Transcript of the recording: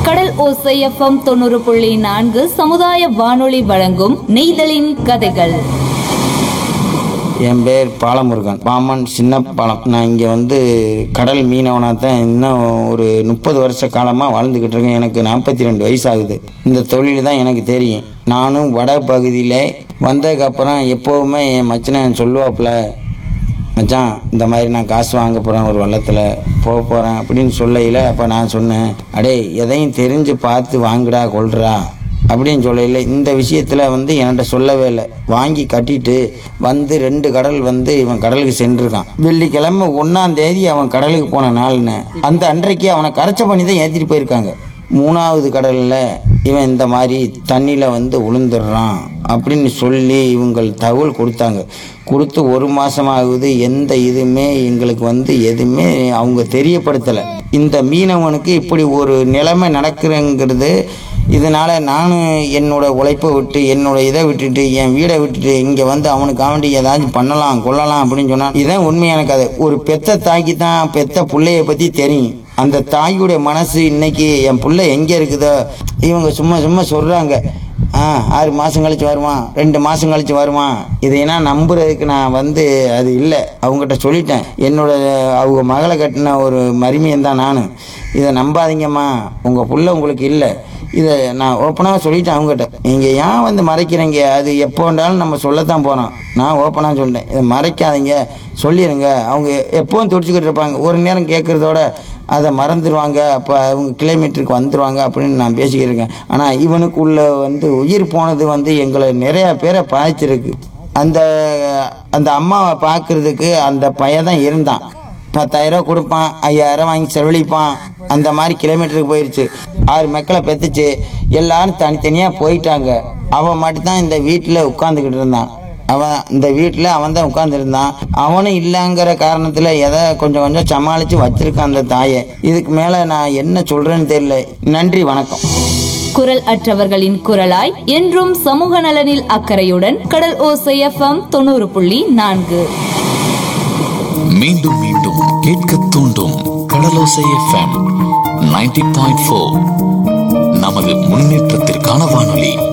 கடல் ஓசை எஃப்எம் தொண்ணூறு புள்ளி நான்கு சமுதாய வானொலி வழங்கும் நெய்தலின் கதைகள் என் பேர் பாலமுருகன் பாமன் சின்ன பாலம் நான் இங்கே வந்து கடல் மீனவனாக தான் இன்னும் ஒரு முப்பது வருஷ காலமாக வாழ்ந்துக்கிட்டு இருக்கேன் எனக்கு நாற்பத்தி ரெண்டு வயசு ஆகுது இந்த தொழில் தான் எனக்கு தெரியும் நானும் வட பகுதியில் வந்ததுக்கப்புறம் எப்போவுமே என் மச்சனன் சொல்லுவாப்புல மச்சான் இந்த மாதிரி நான் காசு வாங்க போகிறேன் ஒரு வள்ளத்தில் போக போகிறேன் அப்படின்னு சொல்லையில் அப்போ நான் சொன்னேன் அடே எதையும் தெரிஞ்சு பார்த்து வாங்குடா கொள்றா அப்படின்னு சொல்லல இந்த விஷயத்தில் வந்து என்கிட்ட சொல்லவே இல்லை வாங்கி கட்டிட்டு வந்து ரெண்டு கடல் வந்து இவன் கடலுக்கு சென்றிருக்கான் வெள்ளிக்கிழமை ஒன்றாம் தேதி அவன் கடலுக்கு போன நாள்னு அந்த அன்றைக்கு அவனை கரைச்ச பண்ணி தான் ஏற்றிட்டு போயிருக்காங்க மூணாவது கடலில் இவன் இந்த மாதிரி தண்ணியில் வந்து உளுந்துடுறான் அப்படின்னு சொல்லி இவங்கள் தகவல் கொடுத்தாங்க கொடுத்து ஒரு மாதம் ஆகுது எந்த இதுவுமே எங்களுக்கு வந்து எதுவுமே அவங்க தெரியப்படுத்தலை இந்த மீனவனுக்கு இப்படி ஒரு நிலைமை நடக்குதுங்கிறது இதனால் நானும் என்னோட உழைப்பை விட்டு என்னோட இதை விட்டுட்டு என் வீடை விட்டுட்டு இங்கே வந்து அவனுக்கு வேண்டி ஏதாச்சும் பண்ணலாம் கொள்ளலாம் அப்படின்னு சொன்னால் இதுதான் உண்மையான கதை ஒரு பெத்த தாய்க்கு தான் பெத்த பிள்ளைய பற்றி தெரியும் அந்த தாயுடைய மனசு இன்னைக்கு என் புள்ள எங்கே இருக்குதோ இவங்க சும்மா சும்மா சொல்கிறாங்க ஆ ஆறு மாதம் கழிச்சு வருவான் ரெண்டு மாதம் கழிச்சு வருவான் இதையெல்லாம் நம்புறதுக்கு நான் வந்து அது இல்லை அவங்ககிட்ட சொல்லிட்டேன் என்னோட அவங்க மகளை கட்டின ஒரு மருமையன் தான் நான் இதை நம்பாதீங்கம்மா உங்கள் புள்ள உங்களுக்கு இல்லை இதை நான் ஓப்பனாக சொல்லிட்டேன் அவங்ககிட்ட நீங்கள் ஏன் வந்து மறைக்கிறீங்க அது எப்போ வேண்டாலும் நம்ம சொல்லத்தான் போகிறோம் நான் ஓப்பனாக சொல்லிட்டேன் இதை மறைக்காதீங்க சொல்லிடுங்க அவங்க எப்பவும் துடிச்சுக்கிட்டு இருப்பாங்க ஒரு நேரம் கேட்குறதோட அதை மறந்துடுவாங்க அப்போ அவங்க கிலோமீட்டருக்கு வந்துடுவாங்க அப்படின்னு நான் பேசிக்கிட்டு இருக்கேன் ஆனால் இவனுக்குள்ள வந்து உயிர் போனது வந்து எங்களை நிறையா பேரை பாய்ச்சிருக்கு அந்த அந்த அம்மாவை பார்க்கறதுக்கு அந்த பையன் தான் இருந்தான் பத்தாயிரம் கொடுப்பான் ஐயாயிரம் வாங்கி செலவழிப்பான் அந்த மாதிரி கிலோமீட்டருக்கு போயிடுச்சு ஆறு மக்களை பெற்றுச்சு எல்லாரும் தனித்தனியாக போயிட்டாங்க அவன் மட்டும்தான் இந்த வீட்டில் உட்காந்துக்கிட்டு இருந்தான் அவன் இந்த வீட்டில் அவன் தான் உட்காந்துருந்தான் அவனும் இல்லைங்கிற காரணத்தில் எதை கொஞ்சம் கொஞ்சம் சமாளித்து வச்சிருக்கான் அந்த தாயை இதுக்கு மேலே நான் என்ன சொல்கிறேன்னு தெரியல நன்றி வணக்கம் குரல் அற்றவர்களின் குரலாய் என்றும் சமூக நலனில் அக்கறையுடன் கடல் ஓசை எஃப்எம் தொண்ணூறு புள்ளி நான்கு மீண்டும் மீண்டும் கேட்க தூண்டும் Kadalosai FM ninety point four நமது முன்னேற்றத்திற்கான வானொலி